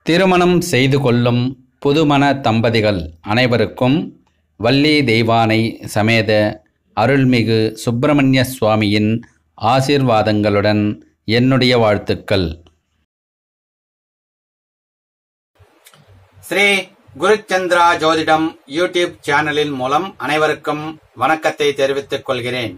திருமணம் செய்து கொள்ளும் புதுமண தம்பதிகள் அனைவருக்கும் வள்ளி தெய்வானை சமேத அருள்மிகு சுப்பிரமணிய சுவாமியின் ஆசீர்வாதங்களுடன் என்னுடைய வாழ்த்துக்கள் ஸ்ரீ குருச்சந்திரா ஜோதிடம் யூடியூப் சேனலின் மூலம் அனைவருக்கும் வணக்கத்தை தெரிவித்துக் கொள்கிறேன்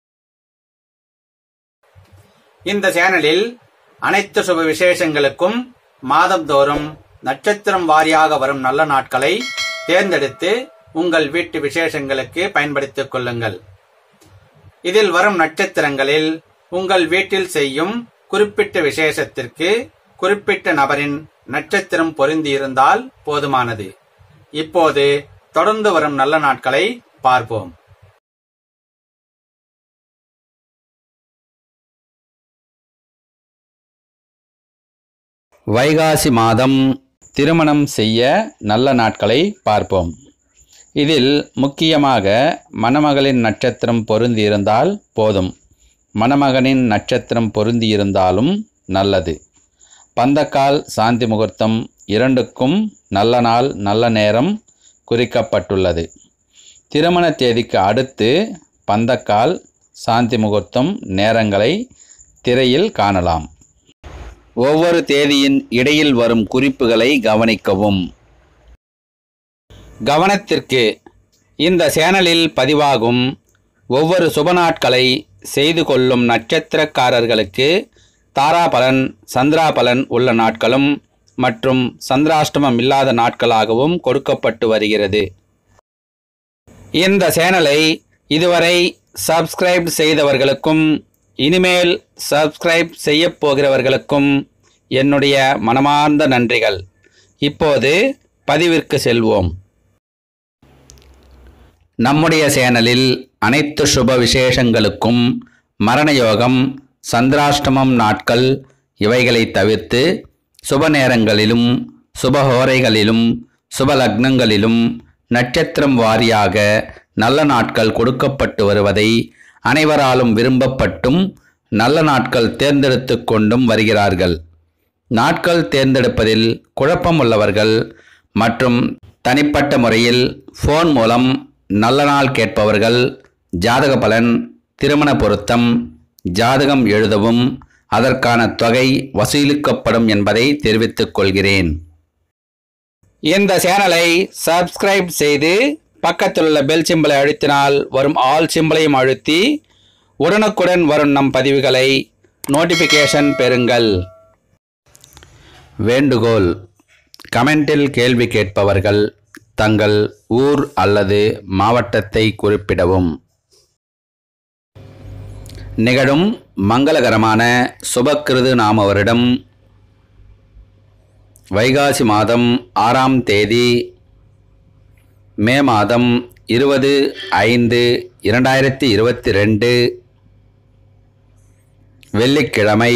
இந்த சேனலில் அனைத்து சுப விசேஷங்களுக்கும் மாதந்தோறும் நட்சத்திரம் வாரியாக வரும் நல்ல நாட்களை தேர்ந்தெடுத்து உங்கள் வீட்டு விசேஷங்களுக்கு பயன்படுத்திக் கொள்ளுங்கள் இதில் வரும் நட்சத்திரங்களில் உங்கள் வீட்டில் செய்யும் குறிப்பிட்ட விசேஷத்திற்கு குறிப்பிட்ட நபரின் நட்சத்திரம் பொருந்தியிருந்தால் போதுமானது இப்போது தொடர்ந்து வரும் நல்ல நாட்களை பார்ப்போம் வைகாசி மாதம் திருமணம் செய்ய நல்ல நாட்களை பார்ப்போம் இதில் முக்கியமாக மணமகளின் நட்சத்திரம் பொருந்தியிருந்தால் போதும் மணமகனின் நட்சத்திரம் பொருந்தியிருந்தாலும் நல்லது பந்தக்கால் சாந்தி முகூர்த்தம் இரண்டுக்கும் நல்ல நாள் நல்ல நேரம் குறிக்கப்பட்டுள்ளது திருமண தேதிக்கு அடுத்து பந்தக்கால் சாந்தி முகூர்த்தம் நேரங்களை திரையில் காணலாம் ஒவ்வொரு தேதியின் இடையில் வரும் குறிப்புகளை கவனிக்கவும் கவனத்திற்கு இந்த சேனலில் பதிவாகும் ஒவ்வொரு சுப நாட்களை செய்து கொள்ளும் நட்சத்திரக்காரர்களுக்கு தாராபலன் சந்திராபலன் உள்ள நாட்களும் மற்றும் சந்திராஷ்டமம் இல்லாத நாட்களாகவும் கொடுக்கப்பட்டு வருகிறது இந்த சேனலை இதுவரை சப்ஸ்கிரைப் செய்தவர்களுக்கும் இனிமேல் சப்ஸ்கிரைப் செய்யப் போகிறவர்களுக்கும் என்னுடைய மனமார்ந்த நன்றிகள் இப்போது பதிவிற்கு செல்வோம் நம்முடைய சேனலில் அனைத்து சுப விசேஷங்களுக்கும் மரணயோகம் சந்திராஷ்டமம் நாட்கள் இவைகளை தவிர்த்து சுப நேரங்களிலும் சுபஹோரைகளிலும் சுப லக்னங்களிலும் நட்சத்திரம் வாரியாக நல்ல நாட்கள் கொடுக்கப்பட்டு வருவதை அனைவராலும் விரும்பப்பட்டும் நல்ல நாட்கள் தேர்ந்தெடுத்து கொண்டும் வருகிறார்கள் நாட்கள் தேர்ந்தெடுப்பதில் குழப்பம் உள்ளவர்கள் மற்றும் தனிப்பட்ட முறையில் ஃபோன் மூலம் நல்ல நாள் கேட்பவர்கள் ஜாதக பலன் திருமண பொருத்தம் ஜாதகம் எழுதவும் அதற்கான தொகை வசூலிக்கப்படும் என்பதை தெரிவித்துக் கொள்கிறேன் இந்த சேனலை சப்ஸ்கிரைப் செய்து பக்கத்தில் உள்ள பெல் சிம்பலை அழுத்தினால் வரும் ஆல் சிம்பலையும் அழுத்தி உடனுக்குடன் வரும் நம் பதிவுகளை நோட்டிஃபிகேஷன் பெறுங்கள் வேண்டுகோள் கமெண்டில் கேள்வி கேட்பவர்கள் தங்கள் ஊர் அல்லது மாவட்டத்தை குறிப்பிடவும் நிகழும் மங்களகரமான சுபக்கிருது நாம வருடம் வைகாசி மாதம் ஆறாம் தேதி மே மாதம் இருபது ஐந்து இரண்டாயிரத்தி இருபத்தி ரெண்டு வெள்ளிக்கிழமை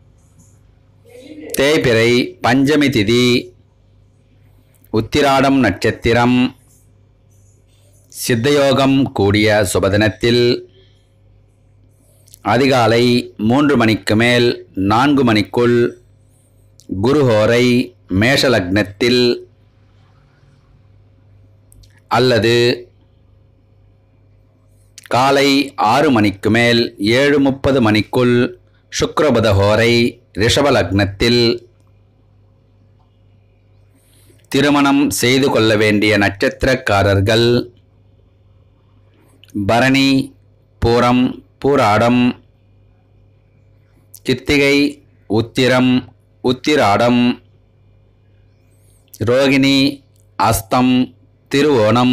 தேய்பிறை பஞ்சமி திதி உத்திராடம் நட்சத்திரம் சித்தயோகம் கூடிய சுபதினத்தில் அதிகாலை மூன்று மணிக்கு மேல் நான்கு மணிக்குள் குருஹோரை மேஷ லக்னத்தில் அல்லது காலை ஆறு மணிக்கு மேல் ஏழு முப்பது மணிக்குள் சுக்ரபத ஹோரை ரிஷப லக்னத்தில் திருமணம் செய்து கொள்ள வேண்டிய நட்சத்திரக்காரர்கள் பரணி பூரம் பூராடம் கித்திகை உத்திரம் உத்திராடம் ரோகிணி அஸ்தம் திருவோணம்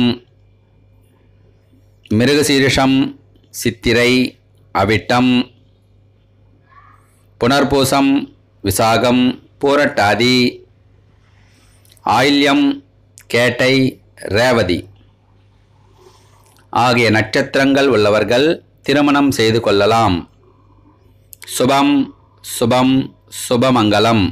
மிருகசீரிஷம் சித்திரை அவிட்டம் புனர்பூசம் விசாகம் பூரட்டாதி ஆயில்யம் கேட்டை ரேவதி ஆகிய நட்சத்திரங்கள் உள்ளவர்கள் திருமணம் செய்து கொள்ளலாம் சுபம் சுபம் சுபமங்கலம்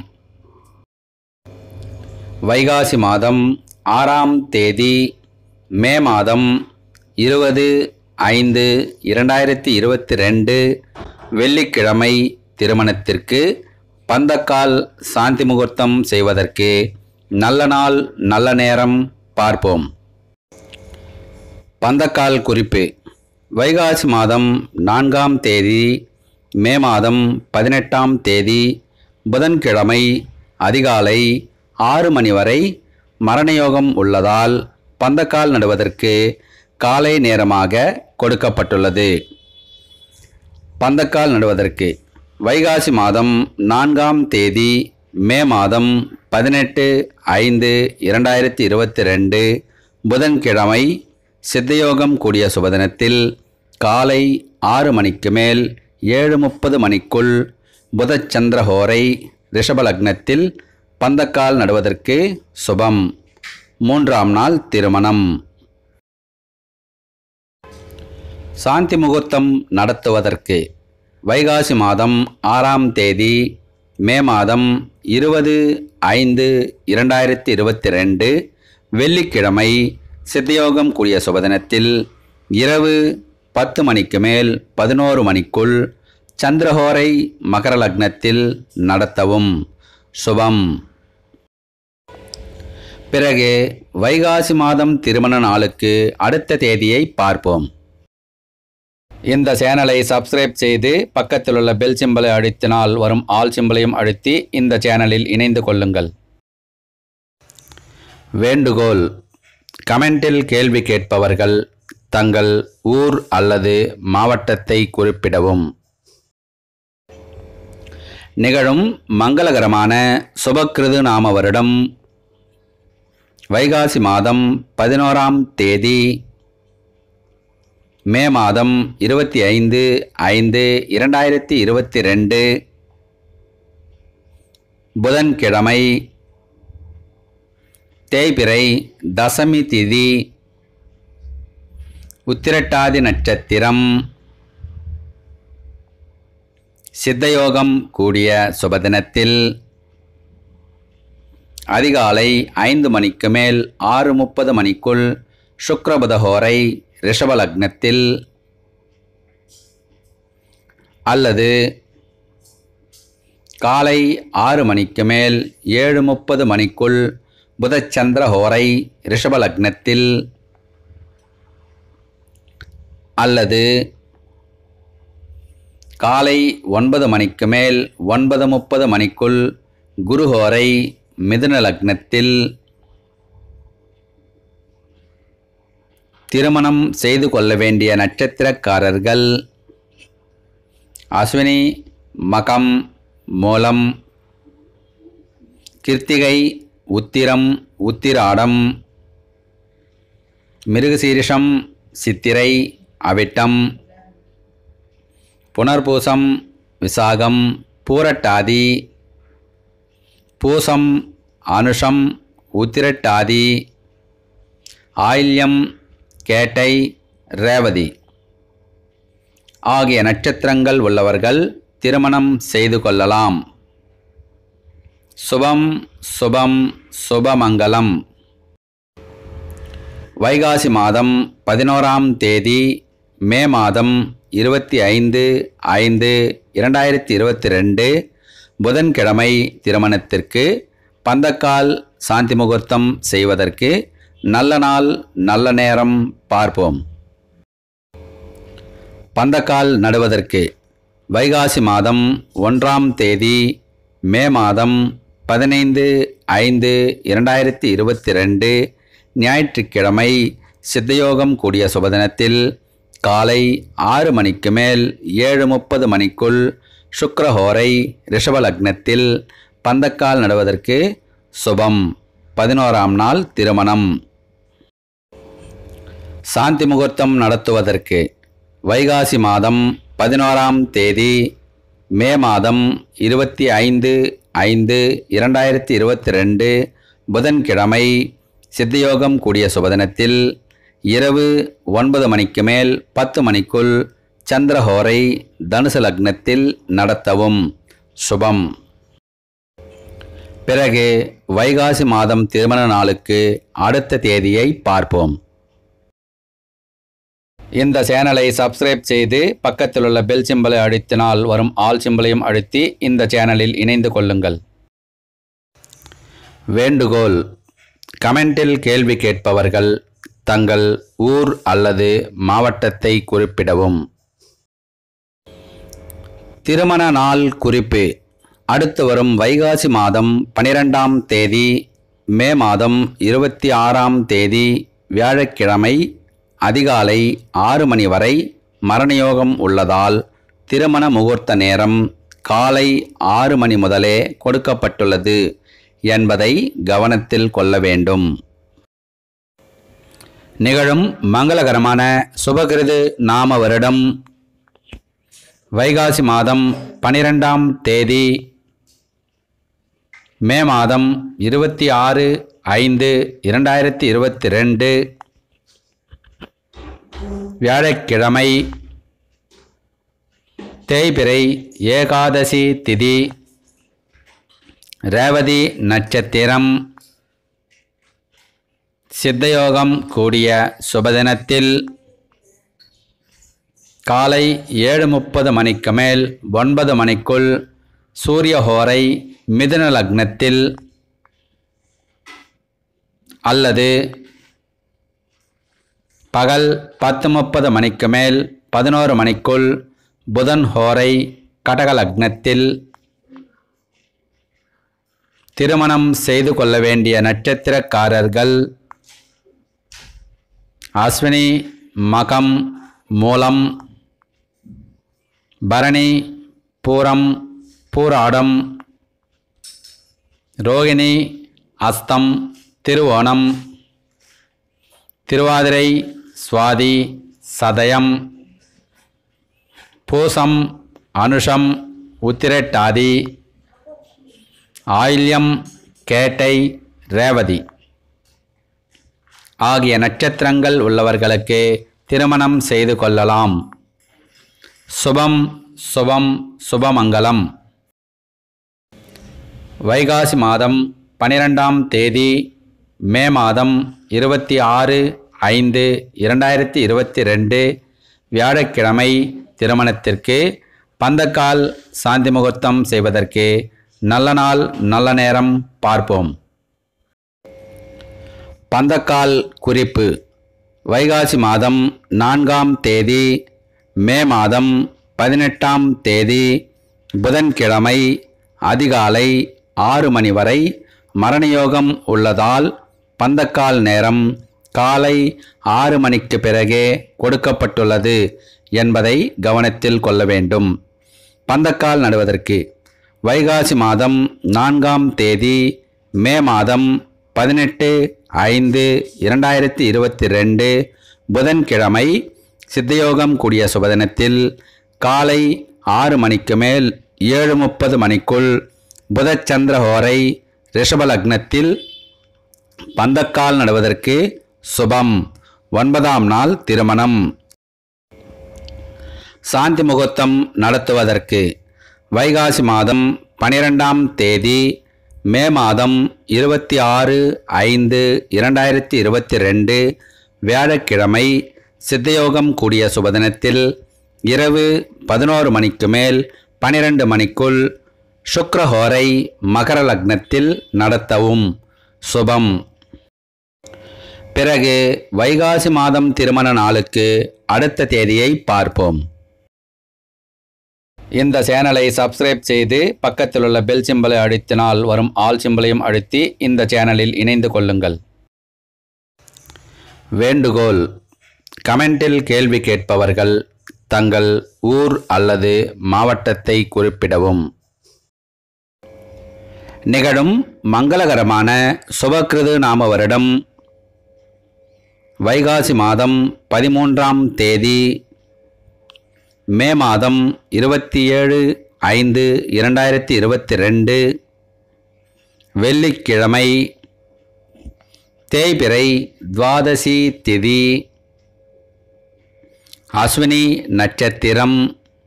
வைகாசி மாதம் ஆறாம் தேதி மே மாதம் இருபது ஐந்து இரண்டாயிரத்தி இருபத்தி ரெண்டு வெள்ளிக்கிழமை திருமணத்திற்கு பந்தக்கால் சாந்தி முகூர்த்தம் செய்வதற்கு நல்ல நாள் நல்ல நேரம் பார்ப்போம் பந்தக்கால் குறிப்பு வைகாசி மாதம் நான்காம் தேதி மே மாதம் பதினெட்டாம் தேதி புதன்கிழமை அதிகாலை ஆறு மணி வரை மரணயோகம் உள்ளதால் பந்தக்கால் நடுவதற்கு காலை நேரமாக கொடுக்கப்பட்டுள்ளது பந்தக்கால் நடுவதற்கு வைகாசி மாதம் நான்காம் தேதி மே மாதம் பதினெட்டு ஐந்து இரண்டாயிரத்தி இருபத்தி ரெண்டு புதன்கிழமை சித்தயோகம் கூடிய சுபதினத்தில் காலை ஆறு மணிக்கு மேல் ஏழு முப்பது மணிக்குள் புதச்சந்திரஹோரை ரிஷபலக்னத்தில் பந்தக்கால் நடுவதற்கு சுபம் மூன்றாம் நாள் திருமணம் சாந்தி முகூர்த்தம் நடத்துவதற்கு வைகாசி மாதம் ஆறாம் தேதி மே மாதம் இருபது ஐந்து இரண்டாயிரத்தி இருபத்தி ரெண்டு வெள்ளிக்கிழமை சித்தயோகம் கூடிய சுபதினத்தில் இரவு பத்து மணிக்கு மேல் பதினோரு மணிக்குள் சந்திரஹோரை மகர லக்னத்தில் நடத்தவும் சுபம் பிறகு வைகாசி மாதம் திருமண நாளுக்கு அடுத்த தேதியை பார்ப்போம் இந்த சேனலை சப்ஸ்கிரைப் செய்து பக்கத்தில் உள்ள பெல் சிம்பலை அழுத்தினால் வரும் ஆல் சிம்பலையும் அழுத்தி இந்த சேனலில் இணைந்து கொள்ளுங்கள் வேண்டுகோள் கமெண்டில் கேள்வி கேட்பவர்கள் தங்கள் ஊர் அல்லது மாவட்டத்தை குறிப்பிடவும் நிகழும் மங்களகரமான சுபக்கிருது நாம வருடம் வைகாசி மாதம் பதினோராம் தேதி மே மாதம் இருபத்தி ஐந்து ஐந்து இரண்டாயிரத்தி இருபத்தி ரெண்டு புதன்கிழமை தேய்பிறை தசமி திதி உத்திரட்டாதி நட்சத்திரம் சித்தயோகம் கூடிய சுபதினத்தில் அதிகாலை ஐந்து மணிக்கு மேல் ஆறு முப்பது மணிக்குள் சுக்ரபுதஹோரை ரிஷபலக்னத்தில் அல்லது காலை ஆறு மணிக்கு மேல் ஏழு முப்பது மணிக்குள் புதச்சந்திர ஹோரை ரிஷபலக்னத்தில் அல்லது காலை ஒன்பது மணிக்கு மேல் ஒன்பது முப்பது மணிக்குள் குருஹோரை மிதுன லக்னத்தில் திருமணம் செய்து கொள்ள வேண்டிய நட்சத்திரக்காரர்கள் அஸ்வினி மகம் மூலம் கிருத்திகை உத்திரம் உத்திராடம் மிருகசீரிஷம் சித்திரை அவிட்டம் புனர்பூசம் விசாகம் பூரட்டாதி பூசம் அனுஷம் உத்திரட்டாதி ஆயில்யம் கேட்டை ரேவதி ஆகிய நட்சத்திரங்கள் உள்ளவர்கள் திருமணம் செய்து கொள்ளலாம் சுபம் சுபம் சுபமங்கலம் வைகாசி மாதம் பதினோராம் தேதி மே மாதம் இருபத்தி ஐந்து ஐந்து இரண்டாயிரத்தி இருபத்தி ரெண்டு புதன்கிழமை திருமணத்திற்கு பந்தக்கால் சாந்தி முகூர்த்தம் செய்வதற்கு நல்ல நாள் நல்ல நேரம் பார்ப்போம் பந்தக்கால் நடுவதற்கு வைகாசி மாதம் ஒன்றாம் தேதி மே மாதம் பதினைந்து ஐந்து இரண்டாயிரத்தி இருபத்தி ரெண்டு ஞாயிற்றுக்கிழமை சித்தயோகம் கூடிய சுபதினத்தில் காலை ஆறு மணிக்கு மேல் ஏழு முப்பது மணிக்குள் சுக்ரஹோரை ரிஷபலக்னத்தில் பந்தக்கால் நடுவதற்கு சுபம் பதினோராம் நாள் திருமணம் சாந்தி முகூர்த்தம் நடத்துவதற்கு வைகாசி மாதம் பதினோராம் தேதி மே மாதம் இருபத்தி ஐந்து ஐந்து இரண்டாயிரத்தி இருபத்தி ரெண்டு புதன்கிழமை சித்தயோகம் கூடிய சுபதினத்தில் இரவு ஒன்பது மணிக்கு மேல் பத்து மணிக்குள் சந்திரஹோரை தனுசு லக்னத்தில் நடத்தவும் சுபம் பிறகு வைகாசி மாதம் திருமண நாளுக்கு அடுத்த தேதியை பார்ப்போம் இந்த சேனலை சப்ஸ்கிரைப் செய்து பக்கத்தில் உள்ள பெல் சிம்பலை அழுத்தினால் வரும் ஆல் சிம்பலையும் அழுத்தி இந்த சேனலில் இணைந்து கொள்ளுங்கள் வேண்டுகோள் கமெண்டில் கேள்வி கேட்பவர்கள் தங்கள் ஊர் அல்லது மாவட்டத்தை குறிப்பிடவும் திருமண நாள் குறிப்பு அடுத்து வரும் வைகாசி மாதம் பனிரெண்டாம் தேதி மே மாதம் இருபத்தி ஆறாம் தேதி வியாழக்கிழமை அதிகாலை ஆறு மணி வரை மரணயோகம் உள்ளதால் திருமண முகூர்த்த நேரம் காலை ஆறு மணி முதலே கொடுக்கப்பட்டுள்ளது என்பதை கவனத்தில் கொள்ள வேண்டும் நிகழும் மங்களகரமான சுபகிருது நாம வருடம் வைகாசி மாதம் பனிரெண்டாம் தேதி மே மாதம் இருபத்தி ஆறு ஐந்து இரண்டாயிரத்தி இருபத்தி ரெண்டு வியாழக்கிழமை தேய்பிறை ஏகாதசி திதி ரேவதி நட்சத்திரம் சித்தயோகம் கூடிய சுபதினத்தில் காலை ஏழு முப்பது மணிக்கு மேல் ஒன்பது மணிக்குள் சூரியஹோரை மிதுன லக்னத்தில் அல்லது பகல் பத்து முப்பது மணிக்கு மேல் பதினோரு மணிக்குள் புதன் ஹோரை கடக லக்னத்தில் திருமணம் செய்து கொள்ள வேண்டிய நட்சத்திரக்காரர்கள் அஸ்வினி மகம் மூலம் பரணி பூரம் பூராடம் ரோகிணி அஸ்தம் திருவோணம் திருவாதிரை சுவாதி சதயம் பூசம் அனுஷம் உத்திரட்டாதி ஆயில்யம் கேட்டை ரேவதி ஆகிய நட்சத்திரங்கள் உள்ளவர்களுக்கு திருமணம் செய்து கொள்ளலாம் சுபம் சுபம் சுபமங்கலம் வைகாசி மாதம் பனிரெண்டாம் தேதி மே மாதம் இருபத்தி ஆறு ஐந்து இரண்டாயிரத்தி இருபத்தி ரெண்டு வியாழக்கிழமை திருமணத்திற்கு பந்தக்கால் சாந்தி முகூர்த்தம் செய்வதற்கு நல்ல நாள் நல்ல நேரம் பார்ப்போம் பந்தக்கால் குறிப்பு வைகாசி மாதம் நான்காம் தேதி மே மாதம் பதினெட்டாம் தேதி புதன்கிழமை அதிகாலை ஆறு மணி வரை மரணயோகம் உள்ளதால் பந்தக்கால் நேரம் காலை ஆறு மணிக்கு பிறகே கொடுக்கப்பட்டுள்ளது என்பதை கவனத்தில் கொள்ள வேண்டும் பந்தக்கால் நடுவதற்கு வைகாசி மாதம் நான்காம் தேதி மே மாதம் பதினெட்டு ஐந்து இரண்டாயிரத்தி இருபத்தி ரெண்டு புதன்கிழமை சித்தயோகம் கூடிய சுபதினத்தில் காலை ஆறு மணிக்கு மேல் ஏழு முப்பது மணிக்குள் புதச்சந்திரஹோரை ரிஷப லக்னத்தில் பந்தக்கால் நடுவதற்கு சுபம் ஒன்பதாம் நாள் திருமணம் சாந்தி முகூர்த்தம் நடத்துவதற்கு வைகாசி மாதம் பனிரெண்டாம் தேதி மே மாதம் இருபத்தி ஆறு ஐந்து இரண்டாயிரத்தி இருபத்தி ரெண்டு வியாழக்கிழமை சித்தயோகம் கூடிய சுபதினத்தில் இரவு பதினோரு மணிக்கு மேல் பனிரெண்டு மணிக்குள் சுக்ரஹோரை மகர லக்னத்தில் நடத்தவும் சுபம் பிறகு வைகாசி மாதம் திருமண நாளுக்கு அடுத்த தேதியை பார்ப்போம் இந்த சேனலை சப்ஸ்கிரைப் செய்து பக்கத்தில் உள்ள பெல் சிம்பலை அழுத்தினால் வரும் ஆல் சிம்பலையும் அழுத்தி இந்த சேனலில் இணைந்து கொள்ளுங்கள் வேண்டுகோள் கமெண்டில் கேள்வி கேட்பவர்கள் தங்கள் ஊர் அல்லது மாவட்டத்தை குறிப்பிடவும் நிகழும் மங்களகரமான சுபகிருது நாம வருடம் வைகாசி மாதம் பதிமூன்றாம் தேதி மே மாதம் இருபத்தி ஏழு ஐந்து இரண்டாயிரத்தி இருபத்தி ரெண்டு வெள்ளிக்கிழமை தேய்பிறை துவாதசி திதி அஸ்வினி நட்சத்திரம்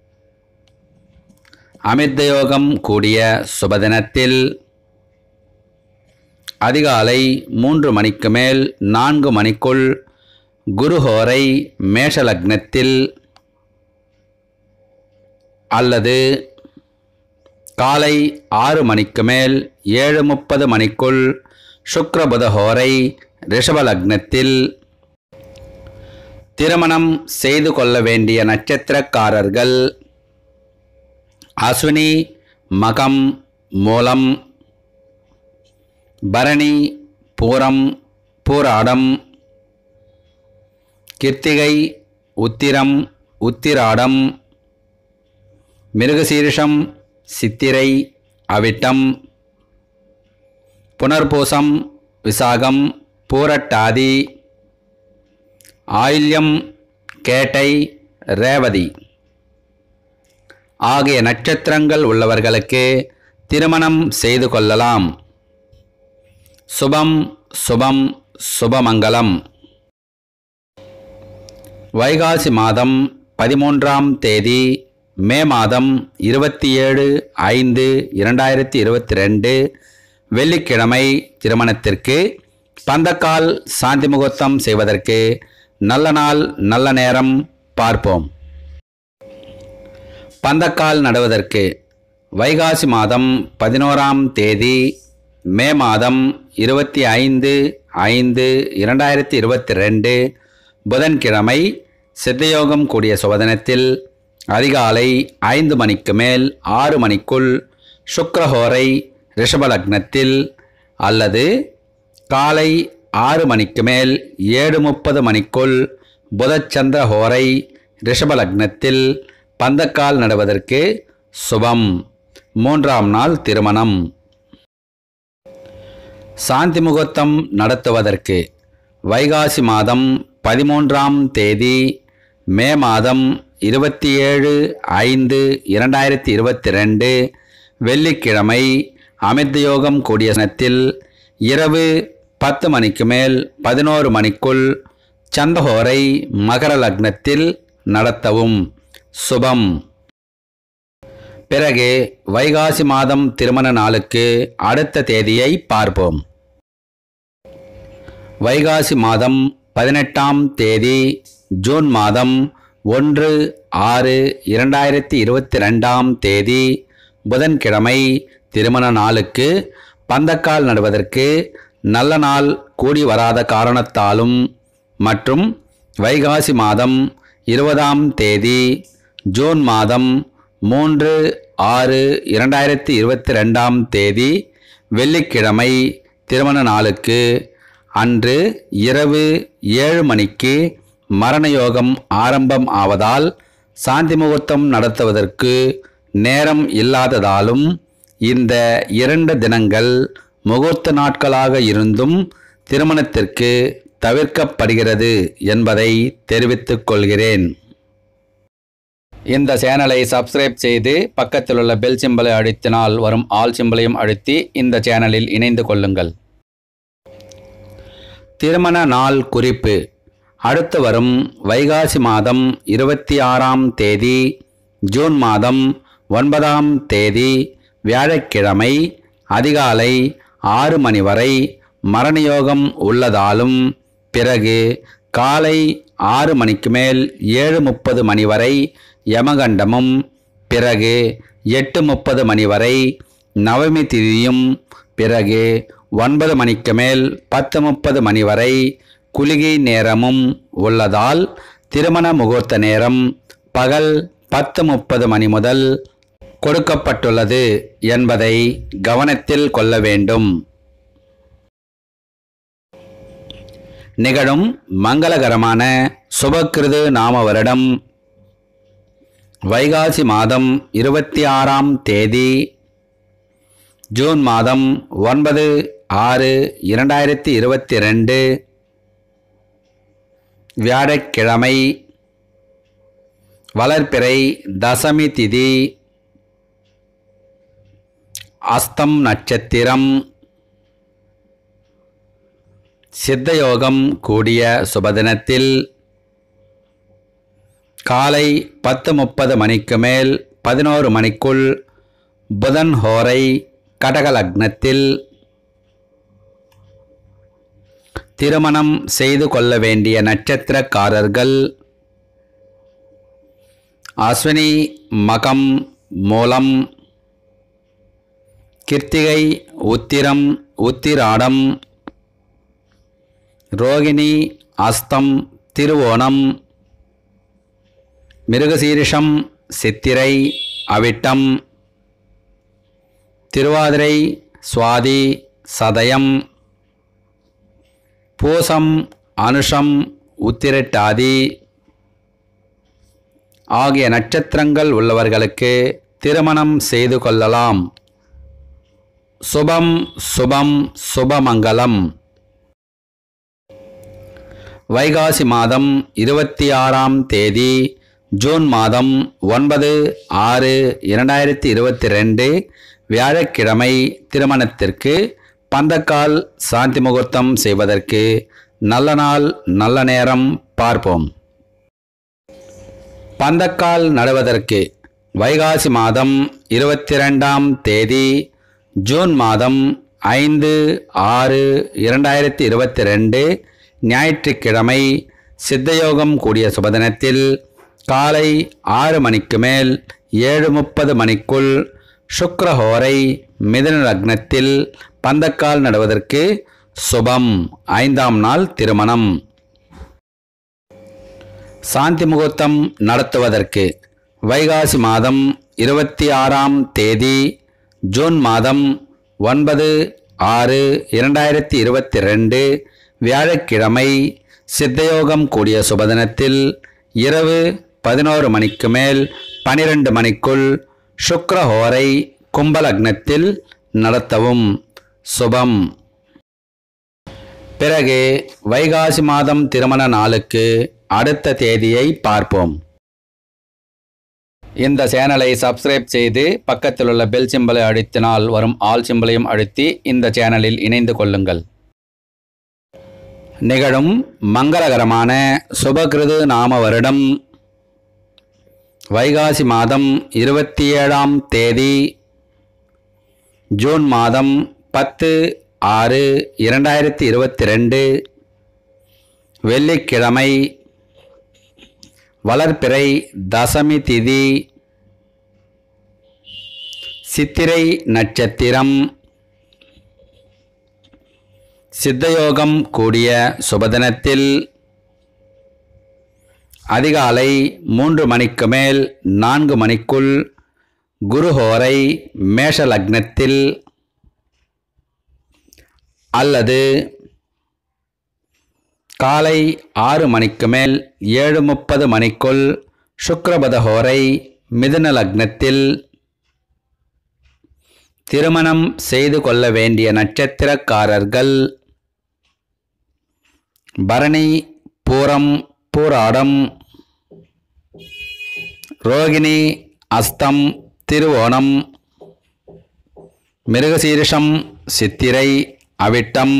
அமிர்தயோகம் கூடிய சுபதினத்தில் அதிகாலை மூன்று மணிக்கு மேல் நான்கு மணிக்குள் குருஹோரை மேஷ லக்னத்தில் அல்லது காலை ஆறு மணிக்கு மேல் ஏழு முப்பது மணிக்குள் சுக்ரபுதஹோரை ரிஷப லக்னத்தில் திருமணம் செய்து கொள்ள வேண்டிய நட்சத்திரக்காரர்கள் அஸ்வினி மகம் மூலம் பரணி பூரம் பூராடம் கிருத்திகை உத்திரம் உத்திராடம் மிருகசீரிஷம் சித்திரை அவிட்டம் புனர்பூசம் விசாகம் பூரட்டாதி ஆயில்யம் கேட்டை ரேவதி ஆகிய நட்சத்திரங்கள் உள்ளவர்களுக்கு திருமணம் செய்து கொள்ளலாம் சுபம் சுபம் சுபமங்கலம் வைகாசி மாதம் பதிமூன்றாம் தேதி மே மாதம் இருபத்தி ஏழு ஐந்து இரண்டாயிரத்தி இருபத்தி ரெண்டு வெள்ளிக்கிழமை திருமணத்திற்கு பந்தக்கால் சாந்தி முகூர்த்தம் செய்வதற்கு நல்ல நாள் நல்ல நேரம் பார்ப்போம் பந்தக்கால் நடுவதற்கு வைகாசி மாதம் பதினோராம் தேதி மே மாதம் இருபத்தி ஐந்து ஐந்து இரண்டாயிரத்தி இருபத்தி ரெண்டு புதன்கிழமை சித்தயோகம் கூடிய சுபதினத்தில் அதிகாலை ஐந்து மணிக்கு மேல் ஆறு மணிக்குள் சுக்ரஹோரை ரிஷபலக்னத்தில் அல்லது காலை ஆறு மணிக்கு மேல் ஏழு முப்பது மணிக்குள் புதச்சந்திர ஹோரை ரிஷபலக்னத்தில் பந்தக்கால் நடுவதற்கு சுபம் மூன்றாம் நாள் திருமணம் சாந்தி முகூர்த்தம் நடத்துவதற்கு வைகாசி மாதம் பதிமூன்றாம் தேதி மே மாதம் இருபத்தி ஏழு ஐந்து இரண்டாயிரத்தி இருபத்தி ரெண்டு வெள்ளிக்கிழமை அமிர்த யோகம் கூடிய தினத்தில் இரவு பத்து மணிக்கு மேல் பதினோரு மணிக்குள் சந்தஹோரை மகர லக்னத்தில் நடத்தவும் சுபம் பிறகு வைகாசி மாதம் திருமண நாளுக்கு அடுத்த தேதியை பார்ப்போம் வைகாசி மாதம் பதினெட்டாம் தேதி ஜூன் மாதம் ஒன்று ஆறு இரண்டாயிரத்தி இருபத்தி ரெண்டாம் தேதி புதன்கிழமை திருமண நாளுக்கு பந்தக்கால் நடுவதற்கு நல்ல நாள் கூடி வராத காரணத்தாலும் மற்றும் வைகாசி மாதம் இருபதாம் தேதி ஜூன் மாதம் மூன்று ஆறு இரண்டாயிரத்தி இருபத்தி ரெண்டாம் தேதி வெள்ளிக்கிழமை திருமண நாளுக்கு அன்று இரவு ஏழு மணிக்கு மரண யோகம் ஆரம்பம் ஆவதால் சாந்தி முகூர்த்தம் நடத்துவதற்கு நேரம் இல்லாததாலும் இந்த இரண்டு தினங்கள் முகூர்த்த நாட்களாக இருந்தும் திருமணத்திற்கு தவிர்க்கப்படுகிறது என்பதை தெரிவித்துக் கொள்கிறேன் இந்த சேனலை சப்ஸ்கிரைப் செய்து பக்கத்தில் உள்ள பெல் சிம்பலை அழுத்தினால் வரும் ஆல் சிம்பலையும் அழுத்தி இந்த சேனலில் இணைந்து கொள்ளுங்கள் திருமண நாள் குறிப்பு அடுத்து வரும் வைகாசி மாதம் இருபத்தி ஆறாம் தேதி ஜூன் மாதம் ஒன்பதாம் தேதி வியாழக்கிழமை அதிகாலை ஆறு மணி வரை மரணயோகம் உள்ளதாலும் பிறகு காலை ஆறு மணிக்கு மேல் ஏழு முப்பது மணி வரை யமகண்டமும் பிறகு எட்டு முப்பது மணி வரை நவமி திதியும் பிறகு ஒன்பது மணிக்கு மேல் பத்து முப்பது மணி வரை குளிகை நேரமும் உள்ளதால் திருமண முகூர்த்த நேரம் பகல் பத்து முப்பது மணி முதல் கொடுக்கப்பட்டுள்ளது என்பதை கவனத்தில் கொள்ள வேண்டும் நிகழும் மங்களகரமான சுபக்கிருது நாம வருடம் வைகாசி மாதம் இருபத்தி ஆறாம் தேதி ஜூன் மாதம் ஒன்பது ஆறு இரண்டாயிரத்தி இருபத்தி ரெண்டு வியாழக்கிழமை வளர்ப்பிறை தசமி திதி அஸ்தம் நட்சத்திரம் சித்தயோகம் கூடிய சுபதினத்தில் காலை பத்து முப்பது மணிக்கு மேல் பதினோரு மணிக்குள் புதன் ஹோரை கடக லக்னத்தில் திருமணம் செய்து கொள்ள வேண்டிய நட்சத்திரக்காரர்கள் அஸ்வினி மகம் மூலம் கிருத்திகை உத்திரம் உத்திராடம் ரோகிணி அஸ்தம் திருவோணம் மிருகசீரிஷம் சித்திரை அவிட்டம் திருவாதிரை சுவாதி சதயம் பூசம் அனுஷம் உத்திரட்டாதி ஆகிய நட்சத்திரங்கள் உள்ளவர்களுக்கு திருமணம் செய்து கொள்ளலாம் சுபம் சுபம் சுபமங்கலம் வைகாசி மாதம் இருபத்தி ஆறாம் தேதி ஜூன் மாதம் ஒன்பது ஆறு இரண்டாயிரத்தி இருபத்தி ரெண்டு வியாழக்கிழமை திருமணத்திற்கு பந்தக்கால் சாந்தி முகூர்த்தம் செய்வதற்கு நல்ல நாள் நல்ல நேரம் பார்ப்போம் பந்தக்கால் நடுவதற்கு வைகாசி மாதம் இருபத்தி ரெண்டாம் தேதி ஜூன் மாதம் ஐந்து ஆறு இரண்டாயிரத்தி இருபத்தி ரெண்டு ஞாயிற்றுக்கிழமை சித்தயோகம் கூடிய சுபதினத்தில் காலை ஆறு மணிக்கு மேல் ஏழு முப்பது மணிக்குள் சுக்ரஹோரை மிதுன லக்னத்தில் பந்தக்கால் நடுவதற்கு சுபம் ஐந்தாம் நாள் திருமணம் சாந்தி முகூர்த்தம் நடத்துவதற்கு வைகாசி மாதம் இருபத்தி ஆறாம் தேதி ஜூன் மாதம் ஒன்பது ஆறு இரண்டாயிரத்தி இருபத்தி ரெண்டு வியாழக்கிழமை சித்தயோகம் கூடிய சுபதினத்தில் இரவு பதினோரு மணிக்கு மேல் பனிரெண்டு மணிக்குள் சுக்ரஹோரை கும்பலக்னத்தில் நடத்தவும் சுபம் பிறகு வைகாசி மாதம் திருமண நாளுக்கு அடுத்த தேதியை பார்ப்போம் இந்த சேனலை சப்ஸ்கிரைப் செய்து பக்கத்தில் உள்ள பெல் சிம்பலை அழுத்தினால் வரும் ஆல் சிம்பலையும் அழுத்தி இந்த சேனலில் இணைந்து கொள்ளுங்கள் நிகழும் மங்களகரமான சுபகிருது நாம வருடம் வைகாசி மாதம் இருபத்தி ஏழாம் தேதி ஜூன் மாதம் பத்து ஆறு இரண்டாயிரத்தி இருபத்தி ரெண்டு வெள்ளிக்கிழமை வளர்பிறை தசமி திதி சித்திரை நட்சத்திரம் சித்தயோகம் கூடிய சுபதினத்தில் அதிகாலை மூன்று மணிக்கு மேல் நான்கு மணிக்குள் குருஹோரை மேஷ லக்னத்தில் அல்லது காலை ஆறு மணிக்கு மேல் ஏழு முப்பது மணிக்குள் சுக்ரபதஹோரை மிதுன லக்னத்தில் திருமணம் செய்து கொள்ள வேண்டிய நட்சத்திரக்காரர்கள் பரணி பூரம் பூராடம் ரோகிணி அஸ்தம் திருவோணம் மிருகசீரிஷம் சித்திரை அவிட்டம்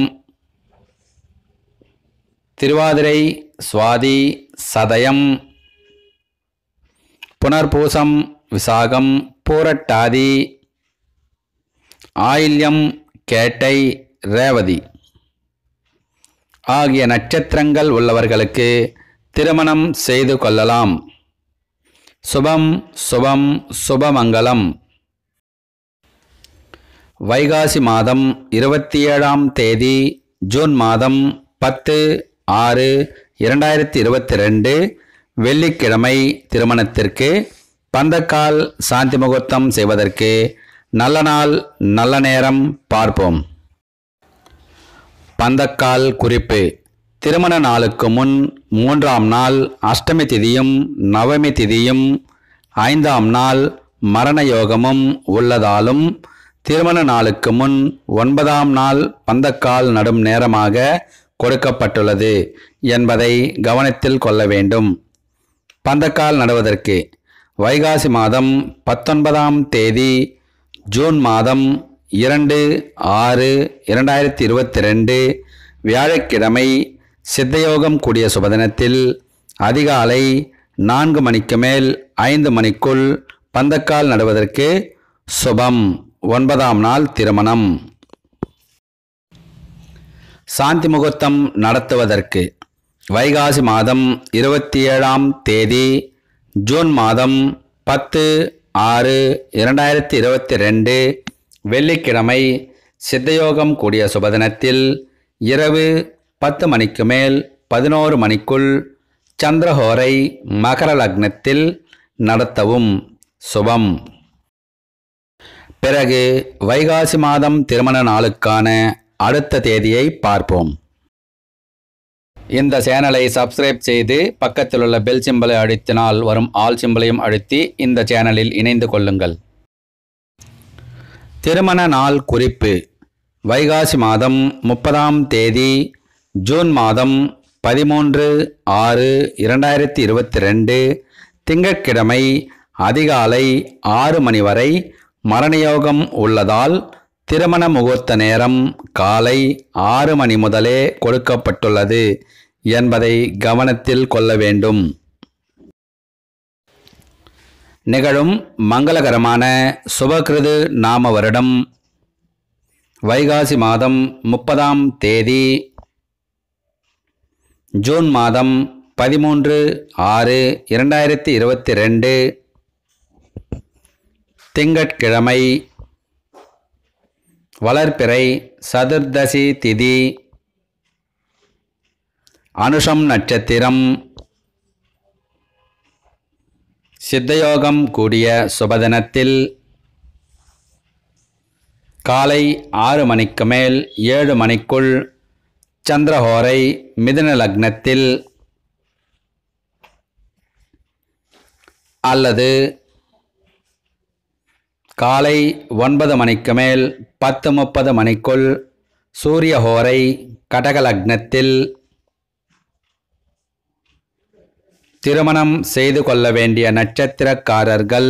திருவாதிரை சுவாதி சதயம் புனர்பூசம் விசாகம் பூரட்டாதி ஆயில்யம் கேட்டை ரேவதி ஆகிய நட்சத்திரங்கள் உள்ளவர்களுக்கு திருமணம் செய்து கொள்ளலாம் சுபம் சுபம் சுபமங்கலம் வைகாசி மாதம் இருபத்தி ஏழாம் தேதி ஜூன் மாதம் பத்து ஆறு இரண்டாயிரத்தி இருபத்தி ரெண்டு வெள்ளிக்கிழமை திருமணத்திற்கு பந்தக்கால் சாந்தி முகூர்த்தம் செய்வதற்கு நல்ல நாள் நல்ல நேரம் பார்ப்போம் பந்தக்கால் குறிப்பு திருமண நாளுக்கு முன் மூன்றாம் நாள் அஷ்டமி திதியும் நவமி திதியும் ஐந்தாம் நாள் மரண யோகமும் உள்ளதாலும் திருமண நாளுக்கு முன் ஒன்பதாம் நாள் பந்தக்கால் நடும் நேரமாக கொடுக்கப்பட்டுள்ளது என்பதை கவனத்தில் கொள்ள வேண்டும் பந்தக்கால் நடுவதற்கு வைகாசி மாதம் பத்தொன்பதாம் தேதி ஜூன் மாதம் இரண்டு ஆறு இரண்டாயிரத்தி இருபத்தி ரெண்டு வியாழக்கிழமை சித்தயோகம் கூடிய சுபதினத்தில் அதிகாலை நான்கு மணிக்கு மேல் ஐந்து மணிக்குள் பந்தக்கால் நடுவதற்கு சுபம் ஒன்பதாம் நாள் திருமணம் சாந்தி முகூர்த்தம் நடத்துவதற்கு வைகாசி மாதம் இருபத்தி ஏழாம் தேதி ஜூன் மாதம் பத்து ஆறு இரண்டாயிரத்தி இருபத்தி ரெண்டு வெள்ளிக்கிழமை சித்தயோகம் கூடிய சுபதினத்தில் இரவு பத்து மணிக்கு மேல் பதினோரு மணிக்குள் சந்திரஹோரை மகர லக்னத்தில் நடத்தவும் சுபம் பிறகு வைகாசி மாதம் திருமண நாளுக்கான அடுத்த தேதியை பார்ப்போம் இந்த சேனலை சப்ஸ்கிரைப் செய்து பக்கத்தில் உள்ள பெல் சிம்பலை அழுத்தினால் வரும் ஆல் சிம்பலையும் அழுத்தி இந்த சேனலில் இணைந்து கொள்ளுங்கள் திருமண நாள் குறிப்பு வைகாசி மாதம் முப்பதாம் தேதி ஜூன் மாதம் பதிமூன்று ஆறு இரண்டாயிரத்தி இருபத்தி ரெண்டு திங்கட்கிழமை அதிகாலை ஆறு மணி வரை மரணயோகம் உள்ளதால் திருமண முகூர்த்த நேரம் காலை ஆறு மணி முதலே கொடுக்கப்பட்டுள்ளது என்பதை கவனத்தில் கொள்ள வேண்டும் நிகழும் மங்களகரமான சுபகிருது நாம வருடம் வைகாசி மாதம் முப்பதாம் தேதி ஜூன் மாதம் பதிமூன்று ஆறு இரண்டாயிரத்தி இருபத்தி ரெண்டு திங்கட்கிழமை வளர்பிறை சதுர்தசி திதி அனுஷம் நட்சத்திரம் சித்தயோகம் கூடிய சுபதினத்தில் காலை ஆறு மணிக்கு மேல் ஏழு மணிக்குள் சந்திரஹோரை மிதுன லக்னத்தில் அல்லது காலை ஒன்பது மணிக்கு மேல் பத்து முப்பது மணிக்குள் சூரியஹோரை கடக லக்னத்தில் திருமணம் செய்து கொள்ள வேண்டிய நட்சத்திரக்காரர்கள்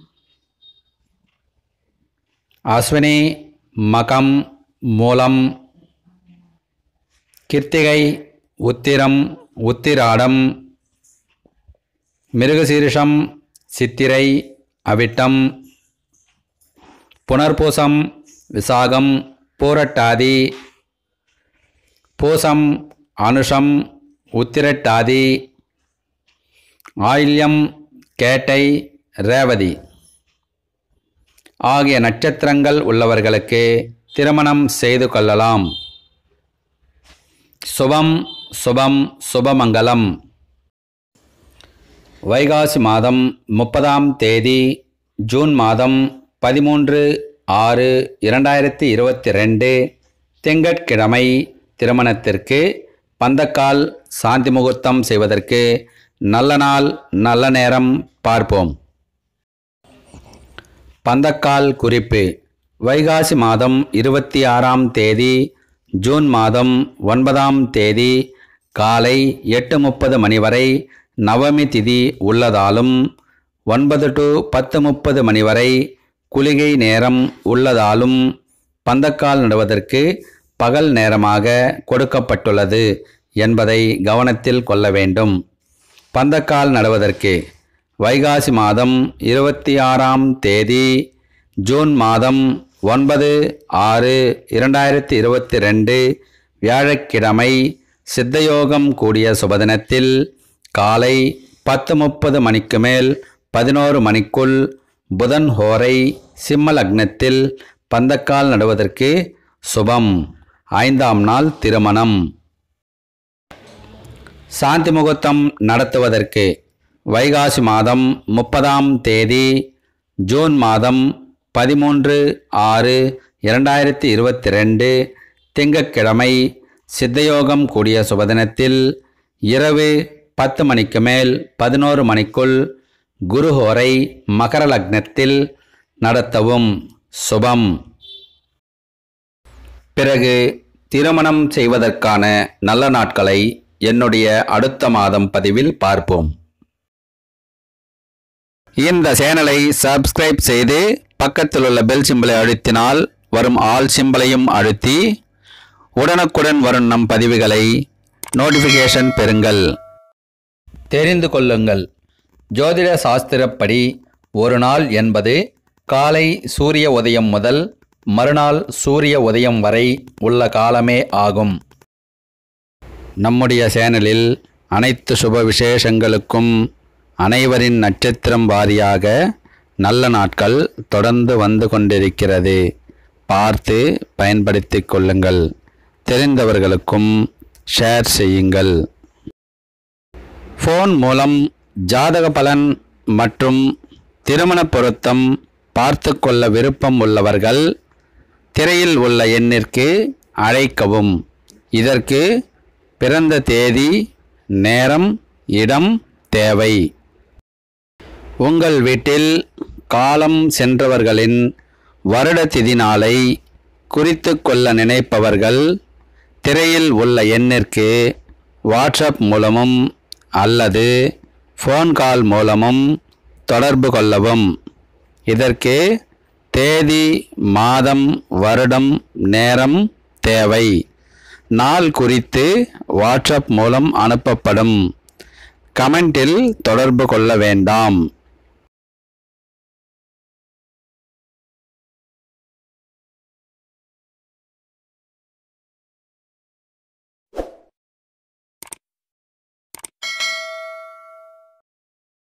அஸ்வினி மகம் மூலம் கிருத்திகை உத்திரம் உத்திராடம் மிருகசீரிஷம் சித்திரை அவிட்டம் புனர்பூசம் விசாகம் பூரட்டாதி பூசம் அனுஷம் உத்திரட்டாதி ஆயில்யம் கேட்டை ரேவதி ஆகிய நட்சத்திரங்கள் உள்ளவர்களுக்கு திருமணம் செய்து கொள்ளலாம் சுபம் சுபம் சுபமங்கலம் வைகாசி மாதம் முப்பதாம் தேதி ஜூன் மாதம் பதிமூன்று ஆறு இரண்டாயிரத்தி இருபத்தி ரெண்டு திங்கட்கிழமை திருமணத்திற்கு பந்தக்கால் சாந்தி முகூர்த்தம் செய்வதற்கு நல்ல நாள் நல்ல நேரம் பார்ப்போம் பந்தக்கால் குறிப்பு வைகாசி மாதம் இருபத்தி ஆறாம் தேதி ஜூன் மாதம் ஒன்பதாம் தேதி காலை எட்டு முப்பது மணி வரை நவமி திதி உள்ளதாலும் ஒன்பது டு பத்து முப்பது மணி வரை குளிகை நேரம் உள்ளதாலும் பந்தக்கால் நடுவதற்கு பகல் நேரமாக கொடுக்கப்பட்டுள்ளது என்பதை கவனத்தில் கொள்ள வேண்டும் பந்தக்கால் நடுவதற்கு வைகாசி மாதம் இருபத்தி ஆறாம் தேதி ஜூன் மாதம் ஒன்பது ஆறு இரண்டாயிரத்தி இருபத்தி ரெண்டு வியாழக்கிழமை சித்தயோகம் கூடிய சுபதினத்தில் காலை பத்து முப்பது மணிக்கு மேல் பதினோரு மணிக்குள் புதன் ஹோரை சிம்ம லக்னத்தில் பந்தக்கால் நடுவதற்கு சுபம் ஐந்தாம் நாள் திருமணம் சாந்தி முகூர்த்தம் நடத்துவதற்கு வைகாசி மாதம் முப்பதாம் தேதி ஜூன் மாதம் பதிமூன்று ஆறு இரண்டாயிரத்தி இருபத்தி ரெண்டு திங்கட்கிழமை சித்தயோகம் கூடிய சுபதினத்தில் இரவு பத்து மணிக்கு மேல் பதினோரு மணிக்குள் குருஹோரை மகர லக்னத்தில் நடத்தவும் சுபம் பிறகு திருமணம் செய்வதற்கான நல்ல நாட்களை என்னுடைய அடுத்த மாதம் பதிவில் பார்ப்போம் இந்த சேனலை சப்ஸ்கிரைப் செய்து பக்கத்தில் உள்ள பெல் சிம்பலை அழுத்தினால் வரும் ஆல் சிம்பலையும் அழுத்தி உடனுக்குடன் வரும் நம் பதிவுகளை நோட்டிஃபிகேஷன் பெறுங்கள் தெரிந்து கொள்ளுங்கள் ஜோதிட சாஸ்திரப்படி ஒரு நாள் என்பது காலை சூரிய உதயம் முதல் மறுநாள் சூரிய உதயம் வரை உள்ள காலமே ஆகும் நம்முடைய சேனலில் அனைத்து சுப விசேஷங்களுக்கும் அனைவரின் நட்சத்திரம் வாரியாக நல்ல நாட்கள் தொடர்ந்து வந்து கொண்டிருக்கிறது பார்த்து பயன்படுத்திக் கொள்ளுங்கள் தெரிந்தவர்களுக்கும் ஷேர் செய்யுங்கள் ஃபோன் மூலம் ஜாதக பலன் மற்றும் திருமண பொருத்தம் பார்த்து கொள்ள விருப்பம் உள்ளவர்கள் திரையில் உள்ள எண்ணிற்கு அழைக்கவும் இதற்கு பிறந்த தேதி நேரம் இடம் தேவை உங்கள் வீட்டில் காலம் சென்றவர்களின் வருட திதி நாளை குறித்து கொள்ள நினைப்பவர்கள் திரையில் உள்ள எண்ணிற்கு வாட்ஸ்அப் மூலமும் அல்லது ஃபோன் கால் மூலமும் தொடர்பு கொள்ளவும் இதற்கு தேதி மாதம் வருடம் நேரம் தேவை நாள் குறித்து வாட்ஸ்அப் மூலம் அனுப்பப்படும் கமெண்டில் தொடர்பு கொள்ள வேண்டாம்